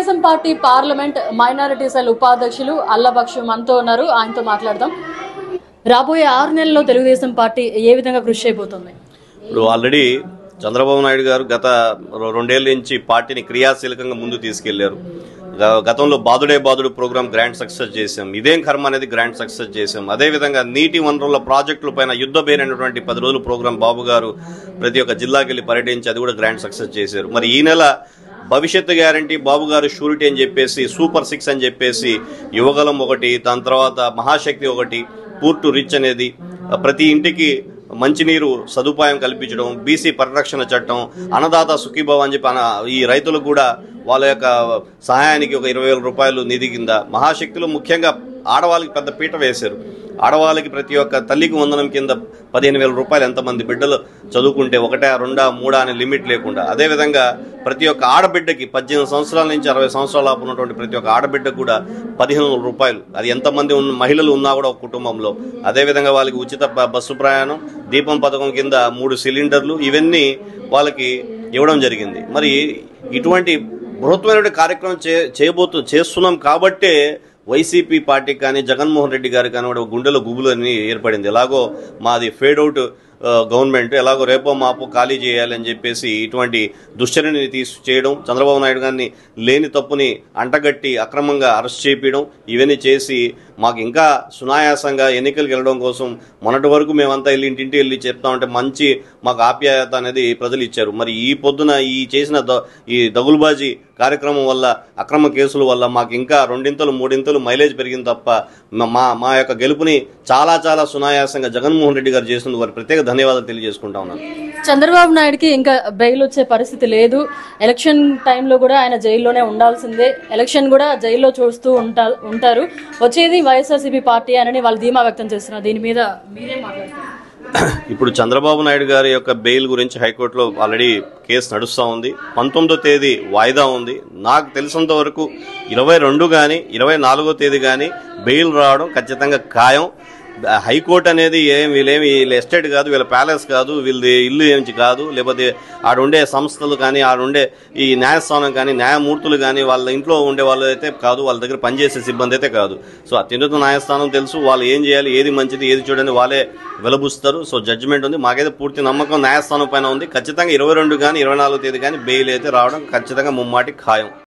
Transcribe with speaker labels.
Speaker 1: Telugu Desam party parliament minority cell ఉపాధ్యక్షులు అల్లబక్షు మనతో ఉన్నారు ఆయనతో మాట్లాడదాం రాబోయే ఆరు నెలల్లో తెలుగుదేశం పార్టీ ఏ విధంగా కృషి అయిపోతుంది
Speaker 2: ఇప్పుడు ఆల్రెడీ చంద్రబాబు నాయుడు గారు గత రొ- రెండేళ్ల నుంచి పార్టీని క్రియాశీలకంగా ముందు తీసుకెళ్లారు గ- గతంలో బాదుడే బాదుడు ప్రోగ్రామ్ గ్రాండ్ సక్సెస్ చేశాం ఇదేం కర్మ అనేది గ్రాండ్ సక్సెస్ చేశాం అదేవిధంగా నీటి వనరుల ప్రాజెక్టుల పైన యుద్ధ బేరైనటువంటి పది రోజుల ప్రోగ్రాం బాబు గారు ప్రతి ఒక్క జిల్లాకి వెళ్ళి పర్యటించి అది కూడా గ్రాండ్ సక్సెస్ చేశారు మరి ఈ నెల భవిష్యత్తు గ్యారంటీ బాబు గారు షూరిటీ అని చెప్పేసి సూపర్ సిక్స్ అని చెప్పేసి యువగలం ఒకటి దాని తర్వాత మహాశక్తి ఒకటి పూర్టు రిచ్ అనేది ప్రతి ఇంటికి మంచినీరు సదుపాయం కల్పించడం బీసీ పరిరక్షణ చట్టం అన్నదాత సుఖీభావ అని చెప్పి అన- ఈ రైతులకు కూడా వాళ్ళ యొక్క సహాయానికి ఒక ఇరవై వేల రూపాయలు నిధి కింద మహాశక్తిలో ముఖ్యంగా ఆడవాళ్ళకి పెద్ద పీట వేశారు ఆడవాళ్ళకి ప్రతి ఒక్క తల్లికి వందనం కింద పదిహేను వేల రూపాయలు ఎంతమంది బిడ్డలు చదువుకుంటే ఒకటా రెండా మూడా అనే లిమిట్ లేకుండా అదేవిధంగా ప్రతి ఒక్క ఆడబిడ్డకి పద్దెనిమిది సంవత్సరాల నుంచి అరవై సంవత్సరాల లోపు ఉన్నటువంటి ప్రతి ఒక్క ఆడబిడ్డకు కూడా పదిహేను వందల రూపాయలు అది ఎంతమంది ఉన్న మహిళలు ఉన్నా కూడా ఒక కుటుంబంలో అదేవిధంగా వాళ్ళకి ఉచిత బ- బస్సు ప్రయాణం దీపం పథకం కింద మూడు సిలిండర్లు ఇవన్నీ వాళ్ళకి ఇవ్వడం జరిగింది మరి ఇటువంటి బృహత్మైనటువంటి కార్యక్రమం చే చేయబోతు చేస్తున్నాం కాబట్టే వైసీపీ పార్టీకి కానీ జగన్మోహన్ రెడ్డి గారికి కానీ కూడా గుండెలో గుబులు అని ఏర్పడింది ఎలాగో మాది ఫేడ్ అవుట్ ఆ, గవర్నమెంట్ ఎలాగో రేపో మాపో ఖాళీ చేయాలి అని చెప్పేసి ఇటువంటి దుశ్చర్యని తీసి చేయడం చంద్రబాబు నాయుడు గారిని లేని తప్పుని అంటగట్టి అక్రమంగా అరెస్ట్ చేపించడం ఇవన్నీ చేసి మాకు ఇంకా సునాయాసంగా ఎన్నికలకు వెళ్ళడం కోసం మొన్నటి వరకు మేమంతా వెళ్ళి ఇంటింటి వెళ్ళి చెప్తామంటే మంచి మాకు ఆప్యాయత అనేది ప్రజలు ఇచ్చారు మరి ఈ పొద్దున ఈ చేసిన ద- ఈ దగులుబాజీ కార్యక్రమం వల్ల అక్రమ కేసుల వల్ల మాకు ఇంకా రెండింతలు మూడింతలు మైలేజ్ పెరిగింది తప్ప మ- మా మా యొక్క గెలుపుని చాలా చాలా సునాయాసంగా జగన్మోహన్ రెడ్డి గారు చేసినందుకు వారి ప్రత్యేక ధన్యవాదాలు తెలియజేసుకుంటా ఉన్నాను
Speaker 1: చంద్రబాబు నాయుడుకి ఇంకా బెయిల్ వచ్చే పరిస్థితి లేదు ఎలక్షన్ టైంలో కూడా ఆయన జైల్లోనే ఉండాల్సిందే ఎలక్షన్ కూడా జైల్లో చూస్తూ ఉంటా ఉంటారు వచ్చేది వైఎస్ఆర్సీపీ పార్టీ అని వాళ్ళు ధీమా వ్యక్తం చేస్తున్నారు దీని మీద మీరేం మాట్లాడతారు
Speaker 2: ఇప్పుడు చంద్రబాబు నాయుడు గారి యొక్క బెయిల్ గురించి హైకోర్టులో ఆల్రెడీ కేసు నడుస్తూ ఉంది పంతొమ్మిదో తేదీ వాయిదా ఉంది నాకు తెలిసినంత వరకు ఇరవై రెండు కానీ ఇరవై నాలుగో తేదీ కానీ బెయిల్ రావడం ఖచ్చితంగా ఖాయం హైకోర్టు అనేది ఏం వీళ్ళేమి వీళ్ళ ఎస్టేట్ కాదు వీళ్ళ ప్యాలెస్ కాదు వీళ్ళది ఇల్లు ఏమించి కాదు లేకపోతే ఆడుండే సంస్థలు కానీ ఆడుండే ఈ న్యాయస్థానం కానీ న్యాయమూర్తులు కానీ వాళ్ళ ఇంట్లో ఉండే వాళ్ళు అయితే కాదు వాళ్ళ దగ్గర పనిచేసే సిబ్బంది అయితే కాదు సో అత్యున్నత న్యాయస్థానం తెలుసు వాళ్ళు ఏం చేయాలి ఏది మంచిది ఏది చూడని వాళ్ళే వెలబుస్తారు సో జడ్జిమెంట్ ఉంది మాకైతే పూర్తి నమ్మకం న్యాయస్థానం పైన ఉంది ఖచ్చితంగా ఇరవై రెండు కానీ ఇరవై నాలుగో తేదీ కానీ బెయిల్ అయితే రావడం ఖచ్చితంగా ముమ్మాటి ఖాయం